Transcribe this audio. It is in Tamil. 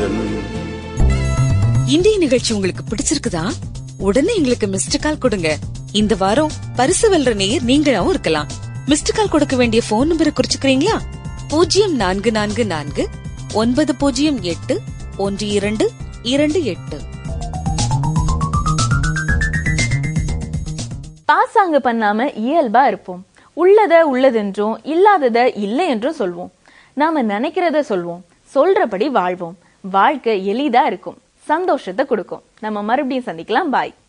மன்னன் இன்றைய நிகழ்ச்சி உங்களுக்கு பிடிச்சிருக்குதா உடனே எங்களுக்கு மிஸ்டு கால் கொடுங்க இந்த வாரம் பரிசு வெல்ற நேயர் நீங்களாவும் இருக்கலாம் மிஸ்டு கால் கொடுக்க வேண்டிய போன் நம்பரை குறிச்சுக்கிறீங்களா பூஜ்ஜியம் நான்கு நான்கு நான்கு ஒன்பது பூஜ்ஜியம் எட்டு ஒன்று இரண்டு இரண்டு எட்டு பாசாங்கு பண்ணாம இயல்பா இருப்போம் உள்ளத உள்ளதென்றும் இல்லாதத இல்லை என்றும் சொல்வோம் நாம நினைக்கிறத சொல்வோம் சொல்றபடி வாழ்வோம் வாழ்க்கை எளிதா இருக்கும் சந்தோஷத்தை கொடுக்கும் நம்ம மறுபடியும் சந்திக்கலாம் பாய்